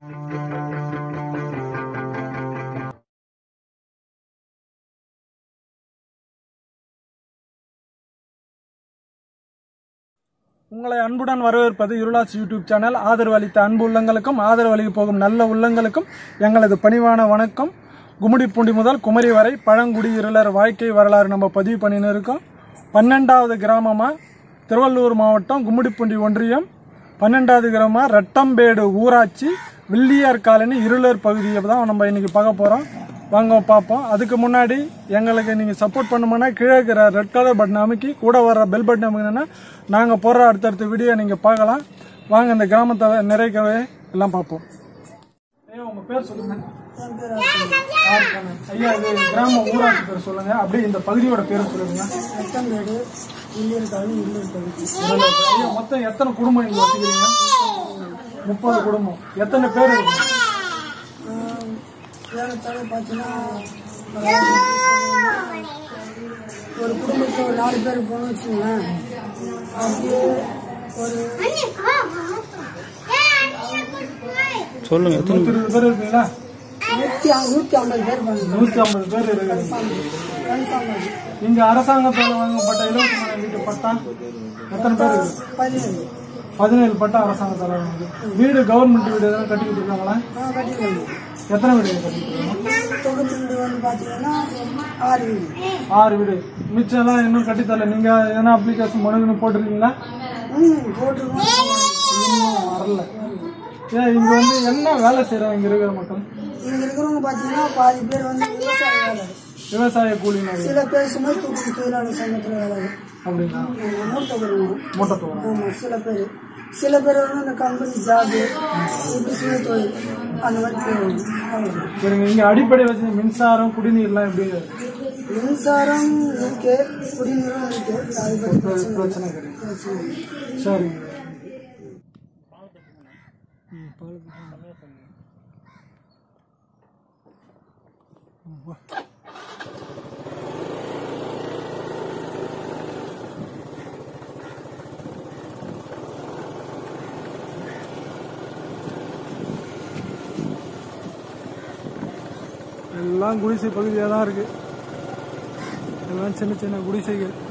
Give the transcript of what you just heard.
உங்களை அன்புடன் வரவேற்பது இருளாட்சி யூடியூப் சேனல் ஆதரவு அளித்த அன்பு உள்ளங்களுக்கும் ஆதரவு அளிக்க போகும் நல்ல உள்ளங்களுக்கும் எங்களது பணிவான வணக்கம் கும்மிடிப்பூண்டி முதல் குமரி வரை பழங்குடி இருளர் வாழ்க்கை வரலாறு நம்ம பதிவு பண்ணின்னு இருக்கோம் பன்னெண்டாவது கிராமமா திருவள்ளூர் மாவட்டம் கும்மிடிப்பூண்டி ஒன்றியம் பன்னெண்டாவது கிராமமா ரட்டம்பேடு ஊராட்சி வில்லியார் காலனி இருளர் பகுதியை தான் நம்ம இன்னைக்கு பார்க்க போகிறோம் வாங்க பார்ப்போம் அதுக்கு முன்னாடி எங்களுக்கு நீங்கள் சப்போர்ட் பண்ணணும்னா கீழே இருக்கிற ரெட் கலர் பட்டன் அமைக்கி கூட வர்ற பெல் பட்டன் அமைக்கினா நாங்கள் போடுற அடுத்தடுத்த வீடியோ நீங்கள் பார்க்கலாம் வாங்க இந்த கிராமத்தை நிறைக்கவே எல்லாம் பார்ப்போம் ஐயா உங்கள் பேர் சொல்லுங்க ஆர்கனன். ஐயா இது கிராம ஊராட்சி பேர் சொல்லுங்க அப்படியே இந்த பகுதியோட பேர் சொல்லுங்க ரத்தம்பேடு இல்லூர் காலனி இல்லூர் பகுதி ஐயா மொத்தம் எத்தனை குடும்பம் இங்க வசிக்கிறீங்க முப்பது குடும்பம் எத்தனை பேர் இருக்கு ஏறத்தாழ பார்த்தீங்கன்னா ஒரு குடும்பத்தில் ஒரு நாலு பேர் போகணும்னு வச்சுங்களேன் அப்படியே ஒரு சொல்லுங்க நூத்தி இருபது பேர் இருக்கீங்களா நூற்றி நூற்றி ஐம்பது பேர் பண்ணுங்க நூத்தி ஐம்பது பேர் இருக்கு கன்ஃபார்ம் ஆகுது இங்க அரசாங்கத்தால வாங்கப்பட்ட இலவச மனை வீட்டு பட்டா எத்தனை பேர் இருக்கு பதினேழு பதினேழு பட்டா அரசாங்கத்தால வாங்குது வீடு கவர்மெண்ட் வீடு எதனா கட்டிக்கிட்டு இருக்காங்களா ஆ கட்டிடுவாங்க எத்தனை வீடு கட்டிக்கிட்டு இருக்காங்க தொகுதி வீடு வந்து பார்த்தீங்கன்னா ஆறு வீடு ஆறு வீடு மிச்சம் எல்லாம் இன்னும் கட்டித்தரல நீங்க எதனா அப்ளிகேஷன் மனுன்னு போட்டிருக்கீங்களா ம் போட்டிருக்கோம் இன்னும் வரல ஏன் இங்க வந்து என்ன வேலை செய்யறாங்க இங்க இருக்கிற மக்கள் இங்கே இருக்கிறவங்க பார்த்தீங்கன்னா பாதி பேர் வந்து விவசாய வேலை விவசாய கூலினாரு சில பேர் சுமை தூக்கி தொழிலாளர் சங்கத்தில் வேலை அப்படின்னா மூட்டை வருவோம் மூட்டை போகிறோம் ஆமாம் சில பேர் சில பேர் வந்து இந்த கம்பெனி ஜாபு இப்படி சுய தொழில் அந்த மாதிரி போவாங்க அவ்வளவுதான். சரிங்க இங்க அடிப்படை வச்சு மின்சாரம் குடிநீர்லாம் எப்படி மின்சாரம் இருக்கு குடிநீரும் இருக்கு அது பற்றி பிரச்சனை பிரச்சனை கிடையாது பிரச்சனை இல்லை. சரிங்க எல்லாம் குடிசை பகுதியாக தான் இருக்கு எல்லாம் சின்ன சின்ன குடிசைகள்